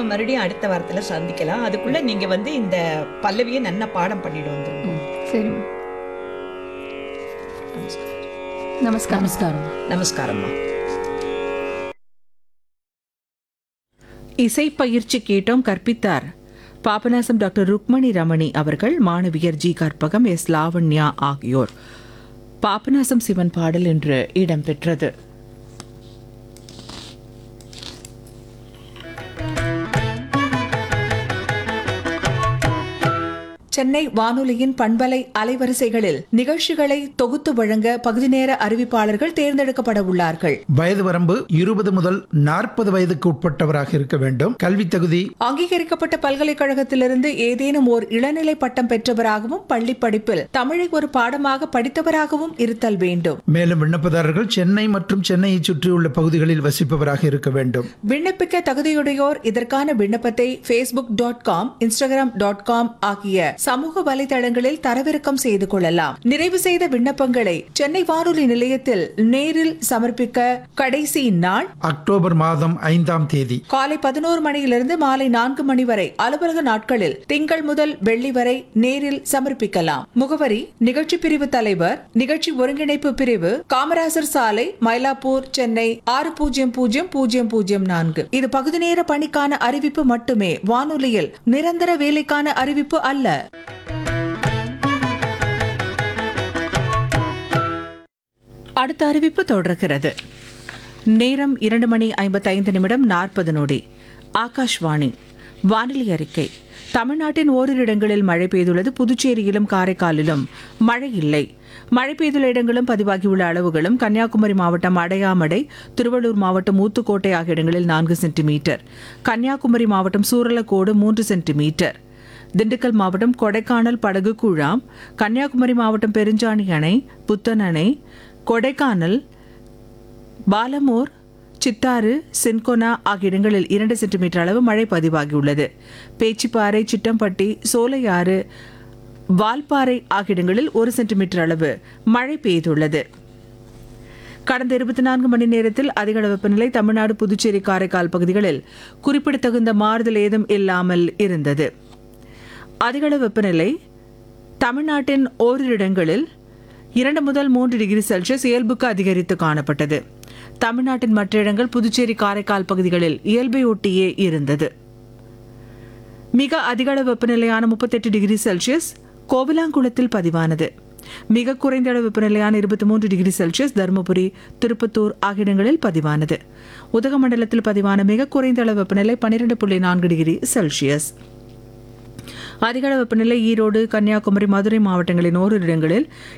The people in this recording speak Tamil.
மறுபடியும் அடுத்த வாரத்துல சந்திக்கலாம் அதுக்குள்ள நீங்க வந்து இந்த பல்லவியை நன்னா பாடம் பண்ணிட்டு வந்துருங்க சரிம்மா நமஸ்காரம் நமஸ்காரம் நமஸ்காரம்மா இசை பயிற்சி கேட்டோம் கற்பித்தார் பாபநாசம் டாக்டர் ருக்மணி ரமணி அவர்கள் மாணவியர் ஜி கற்பகம் எஸ் லாவண்யா ஆகியோர் பாபநாசம் சிவன் பாடல் என்று இடம்பெற்றது சென்னை வானொலியின் பண்பலை அலைவரிசைகளில் நிகழ்ச்சிகளை தொகுத்து வழங்க பகுதி நேர அறிவிப்பாளர்கள் தேர்ந்தெடுக்கப்பட உள்ளார்கள் வயது வரம்பு இருபது முதல் நாற்பது வயதுக்கு உட்பட்டவராக இருக்க வேண்டும் கல்வி தகுதி அங்கீகரிக்கப்பட்ட பல்கலைக்கழகத்திலிருந்து ஏதேனும் ஓர் இளநிலை பட்டம் பெற்றவராகவும் பள்ளி படிப்பில் தமிழை ஒரு பாடமாக படித்தவராகவும் இருத்தல் வேண்டும் மேலும் விண்ணப்பதாரர்கள் சென்னை மற்றும் சென்னையை சுற்றியுள்ள பகுதிகளில் வசிப்பவராக இருக்க வேண்டும் விண்ணப்பிக்க தகுதியுடையோர் இதற்கான விண்ணப்பத்தை Facebook dot com Instagram dot com ஆகிய சமூக வலைதளங்களில் தரவிறக்கம் செய்து கொள்ளலாம் நிறைவு செய்த விண்ணப்பங்களை சென்னை வானொலி நிலையத்தில் நேரில் சமர்ப்பிக்க கடைசி நாள் அக்டோபர் மாதம் ஐந்தாம் தேதி காலை பதினோரு மணியிலிருந்து மாலை நான்கு மணி வரை அலுவலக நாட்களில் திங்கள் முதல் வெள்ளி வரை நேரில் சமர்ப்பிக்கலாம் முகவரி நிகழ்ச்சி பிரிவு தலைவர் நிகழ்ச்சி ஒருங்கிணைப்பு பிரிவு காமராசர் சாலை மயிலாப்பூர் சென்னை ஆறு பூஜ்ஜியம் பூஜ்ஜியம் பூஜ்ஜியம் பூஜ்ஜியம் நான்கு இது பகுதி நேர பணிக்கான அறிவிப்பு மட்டுமே வானொலியில் நிரந்தர வேலைக்கான அறிவிப்பு அல்ல அடுத்த அறிவிப்பு தொடர்கிறது நேரம் இரண்டு மணி ஐம்பத்தைந்து நிமிடம் நாற்பது நொடி ஆகாஷ்வாணி வானிலை அறிக்கை தமிழ்நாட்டின் ஓரிரு இடங்களில் மழை பெய்துள்ளது புதுச்சேரியிலும் காரைக்காலிலும் மழை இல்லை மழை பெய்துள்ள இடங்களும் பதிவாகியுள்ள அளவுகளும் கன்னியாகுமரி மாவட்டம் அடையாமடை திருவள்ளூர் மாவட்டம் ஊத்துக்கோட்டை ஆகிய இடங்களில் நான்கு சென்டிமீட்டர் கன்னியாகுமரி மாவட்டம் சூரலக்கோடு மூன்று சென்டிமீட்டர் திண்டுக்கல் மாவட்டம் கொடைக்கானல் படகு குழாம் கன்னியாகுமரி மாவட்டம் பெருஞ்சாணி அணை புத்தன் அணை கொடைக்கானல் பாலமோர் சித்தாறு சின்கொனா ஆகிய இடங்களில் இரண்டு சென்டிமீட்டர் அளவு மழை பதிவாகியுள்ளது பேச்சிப்பாறை சிட்டம்பட்டி சோலையாறு வால்பாறை ஆகிய இடங்களில் ஒரு சென்டிமீட்டர் அளவு மழை பெய்துள்ளது கடந்த இருபத்தி நான்கு மணி நேரத்தில் அதிக அளவு வெப்பநிலை தமிழ்நாடு புதுச்சேரி காரைக்கால் பகுதிகளில் குறிப்பிடத்தகுந்த மாறுதல் ஏதும் இல்லாமல் இருந்தது அதிகளவு வெப்பநிலை தமிழ்நாட்டின் ஓரிரு இடங்களில் இரண்டு முதல் மூன்று டிகிரி செல்சியஸ் இயல்புக்கு அதிகரித்து காணப்பட்டது தமிழ்நாட்டின் மற்ற இடங்கள் புதுச்சேரி காரைக்கால் பகுதிகளில் இயல்பை ஒட்டியே இருந்தது மிக அதிகளவு வெப்பநிலையான முப்பத்தெட்டு டிகிரி செல்சியஸ் கோவிலாங்குளத்தில் பதிவானது மிக குறைந்த அளவு வெப்பநிலையான இருபத்தி மூன்று டிகிரி செல்சியஸ் தருமபுரி திருப்பத்தூர் ஆகிய இடங்களில் பதிவானது உதகமண்டலத்தில் பதிவான மிக குறைந்த அளவு வெப்பநிலை பன்னிரெண்டு புள்ளி நான்கு டிகிரி செல்சியஸ் அதிகளவு வெப்பநிலை ஈரோடு கன்னியாகுமரி மதுரை மாவட்டங்களின் ஓரிரு இடங்களில்